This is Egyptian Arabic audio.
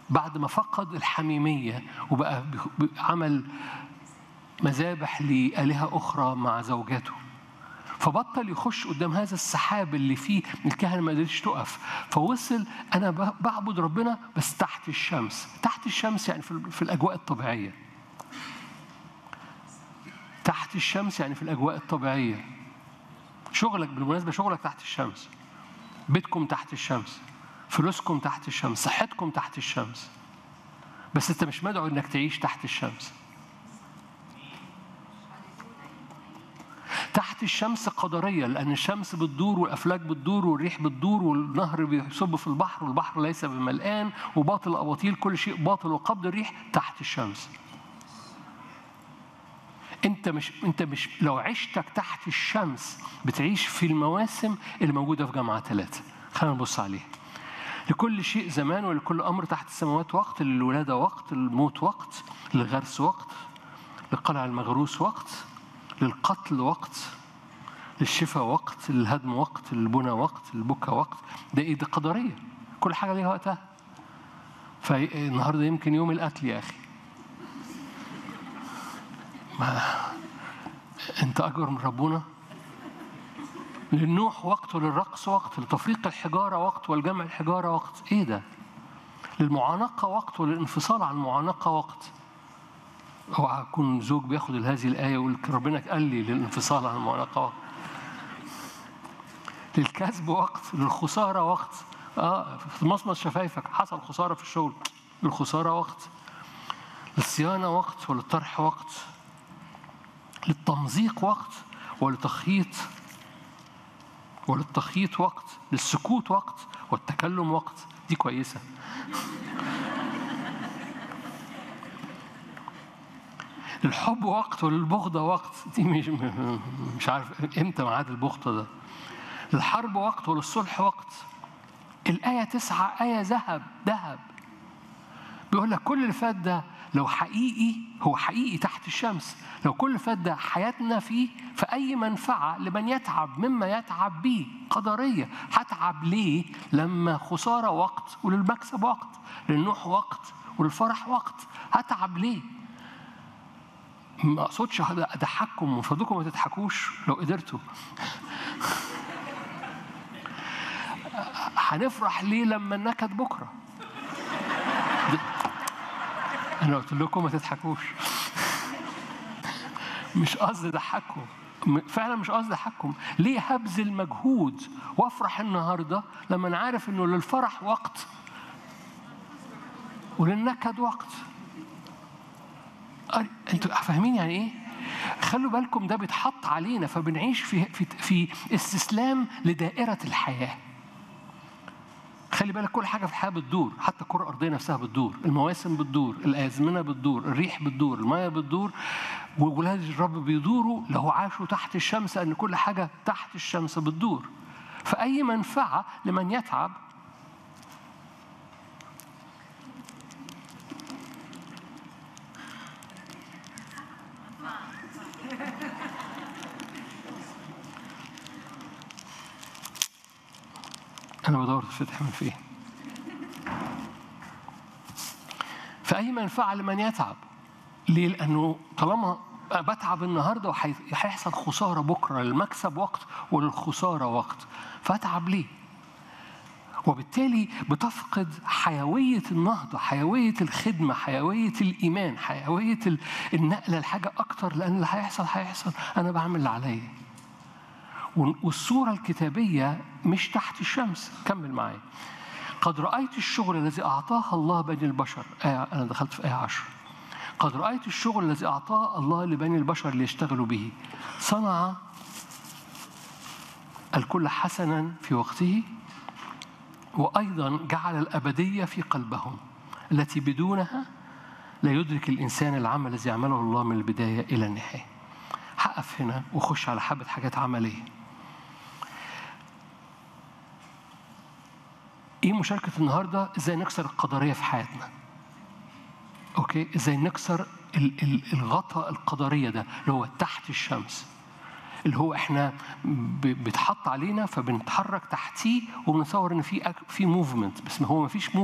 بعد ما فقد الحميمية وبقى عمل مذابح لآلهة أخرى مع زوجاته فبطل يخش قدام هذا السحاب اللي فيه الكهنة ما قدرتش تقف فوصل أنا بعبد ربنا بس تحت الشمس تحت الشمس يعني في الأجواء الطبيعية تحت الشمس يعني في الأجواء الطبيعية شغلك بالمناسبة شغلك تحت الشمس بيتكم تحت الشمس فلوسكم تحت الشمس صحتكم تحت الشمس بس انت مش مدعو انك تعيش تحت الشمس تحت الشمس قدرية لأن الشمس بتدور والأفلاك بتدور والريح بتدور والنهر بيصب في البحر والبحر ليس بملآن وباطل الأباطيل كل شيء باطل وقبض الريح تحت الشمس انت مش انت مش لو عشتك تحت الشمس بتعيش في المواسم اللي موجوده في جامعه ثلاثه خلينا نبص عليها لكل شيء زمان ولكل امر تحت السماوات وقت للولاده وقت للموت وقت للغرس وقت للقلع المغروس وقت للقتل وقت للشفاء وقت للهدم وقت للبنى وقت للبكا وقت ده ايه ده قدريه كل حاجه ليها وقتها فالنهارده يمكن يوم القتل يا اخي ما انت اكبر من ربنا للنوح وقت وللرقص وقت لتفريق الحجارة وقت والجمع الحجارة وقت ايه ده للمعانقة وقت وللانفصال عن المعانقة وقت اوعى يكون زوج بياخد هذه الآية ويقول ربنا قال لي للانفصال عن المعانقة وقت للكسب وقت للخسارة وقت اه في مصمص شفايفك حصل خسارة في الشغل للخسارة وقت للصيانة وقت وللطرح وقت للتمزيق وقت ولتخييط وللتخييط وقت للسكوت وقت والتكلم وقت دي كويسة للحب وقت وللبغضة وقت دي مش مش عارف امتى ميعاد البغضة ده للحرب وقت وللصلح وقت الآية تسعة آية ذهب ذهب بيقول لك كل اللي فات ده لو حقيقي هو حقيقي تحت الشمس لو كل فات ده حياتنا فيه فأي منفعة لمن يتعب مما يتعب به قدرية هتعب ليه لما خسارة وقت وللمكسب وقت للنوح وقت وللفرح وقت هتعب ليه ما اقصدش اضحككم من فضلكم ما تضحكوش لو قدرتوا هنفرح ليه لما النكد بكره انا قلت لكم ما تضحكوش مش قصدي اضحككم فعلا مش قصدي اضحككم ليه هبذل مجهود وافرح النهارده لما انا عارف انه للفرح وقت وللنكد وقت انتوا فاهمين يعني ايه خلوا بالكم ده بيتحط علينا فبنعيش في في في استسلام لدائره الحياه خلي بالك كل حاجه في الحياه بتدور حتى الكره الارضيه نفسها بتدور المواسم بتدور الازمنه بتدور الريح بتدور الميه بتدور وولاد الرب بيدوروا لو عاشوا تحت الشمس ان كل حاجه تحت الشمس بتدور فاي منفعه لمن يتعب أنا بدور تفتح من فين فأي منفعة لمن يتعب ليه؟ لأنه طالما بتعب النهارده وهيحصل خسارة بكرة للمكسب وقت وللخسارة وقت فأتعب ليه؟ وبالتالي بتفقد حيوية النهضة حيوية الخدمة حيوية الإيمان حيوية النقلة لحاجة أكتر لأن اللي هيحصل هيحصل أنا بعمل اللي عليا والصورة الكتابية مش تحت الشمس كمل معايا قد رأيت الشغل الذي أعطاه الله بني البشر آية أنا دخلت في آية عشر قد رأيت الشغل الذي أعطاه الله لبني البشر ليشتغلوا به صنع الكل حسنا في وقته وأيضا جعل الأبدية في قلبهم التي بدونها لا يدرك الإنسان العمل الذي يعمله الله من البداية إلى النهاية هقف هنا وخش على حبة حاجات عملية ايه مشاركة النهاردة ازاي نكسر القدرية في حياتنا اوكي ازاي نكسر الغطاء القدرية ده اللي هو تحت الشمس اللي هو احنا بيتحط علينا فبنتحرك تحتيه وبنتصور ان في في موفمنت بس ما هو ما فيش